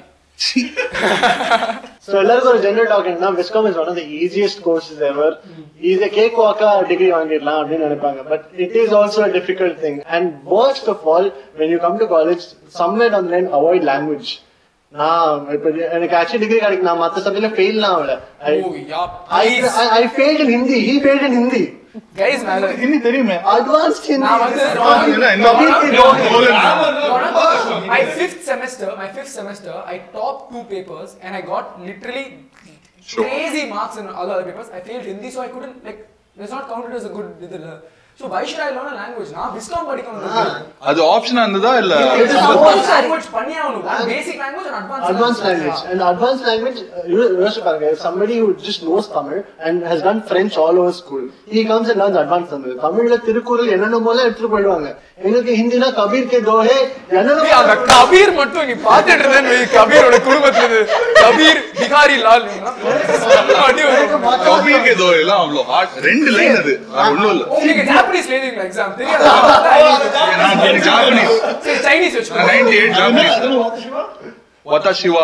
ஸோ எல்லாருக்கும் ஒரு ஜென்ரல் டாக் என்னன்னா Viscom is one of the easiest courses ever ஈஸியாக கேக் வாக்கா டிகிரி வாங்கிடலாம் அப்படின்னு நினைப்பாங்க but it is also a difficult thing and worst of all when you come to college somewhere online avoid language நான் இப்போ எனக்கு actually degree கிடைக்கும் நான் மற்ற சப்ஜெக்ட்ல ஃபெயில்லாம் ஆகல Oh, yeah, I, please. I, I failed in Hindi. He failed in Hindi. Guys, நான் ஹிந்தி தெரியுமே Advanced Hindi. நான் வந்து இல்ல, இன்னும் Completely don't my fifth semester, my fifth semester, I topped two papers and I got literally crazy marks in other other papers. I failed Hindi, so I couldn't like. It's not counted as a good. இதுல. So why should I learn a language? நான் Viscom படிக்கணும் அது ஆப்ஷனா இருந்ததா இல்ல It is compulsory. language பண்ணியே ஆகணும் one basic language and advanced Advanced language. And advanced language, uh, you யோசிச்சு பாருங்க, if somebody who just knows Tamil and has done French all over school, he comes and learns advanced Tamil. தமிழ்ல திருக்குறள் என்னென்னமோலாம் எடுத்துட்டு போயிடுவாங்க எங்களுக்கு ஹிந்தினா Kabir K தோஹே ஏய், அந்த என்னென்ன கபீர் மட்டும் நீ பாத்துட்டு இருந்தேன்னு வை, கபீரோட குடும்பத்துல இருந்து கபீர் பிகாரி லால் அடி வரும். கபீர் ஏதோ எல்லாம் அவ்வளோ ஹார்ட் ரெண்டு லைன் அது அது ஒண்ணும் இல்ல உங்களுக்கு ஜாப்பனீஸ்ல எழுதிங்களா எக்ஸாம் தெரியாதா நான் எனக்கு ஜாப்பனீஸ் சரி சைனீஸ் வச்சுக்கோ நைன்டி எயிட் ஜாப்பனீஸ் வத்தா சிவா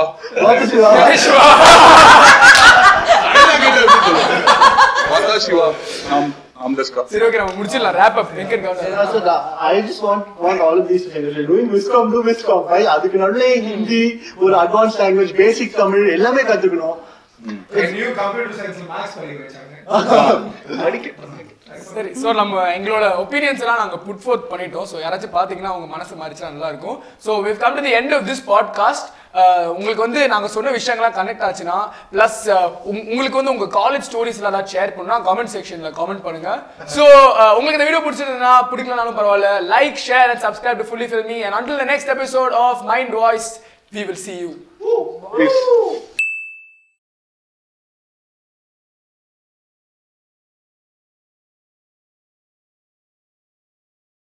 வத்தா சிவா நாம் நாம் தஸ்கா சரி ஓகே நம்ம முடிச்சிடலாம் wrap up Venkat counter I just want want all of these to say, if you're doing Viscom, do Viscom. Right? அதுக்கு நடுவுல ஹிந்தி ஒரு அட்வான்ஸ் லாங்குவேஜ் பேசிக் தமிழ் எல்லாமே கத்துக்கணும் நியூ கம்ப்யூட்டர் சயின்ஸ் மேக்ஸ் படிக்க வச்சாங்க சரி ஸோ நம்ம எங்களோட ஒப்பீனியன்ஸ் எல்லாம் நாங்கள் புட் ஃபோர்த் பண்ணிட்டோம் ஸோ யாராச்சும் பார்த்தீங்கன்னா உங்க மனசு மாறிச்சா நல்லா இருக்கும் so we've come to the end of this podcast உங்களுக்கு வந்து நாங்கள் சொன்ன விஷயங்கள்லாம் கனெக்ட் ஆச்சுன்னா ப்ளஸ் உங்களுக்கு வந்து உங்க காலேஜ் ஸ்டோரிஸ்லாம் ஏதாவது ஷேர் பண்ணா கமெண்ட் செக்ஷனில் கமெண்ட் பண்ணுங்க ஸோ உங்களுக்கு இந்த வீடியோ பிடிச்சிருந்தா பிடிக்கலனாலும் பரவாயில்ல like share and subscribe to fully fill me and until the next episode of mind voice we will see you please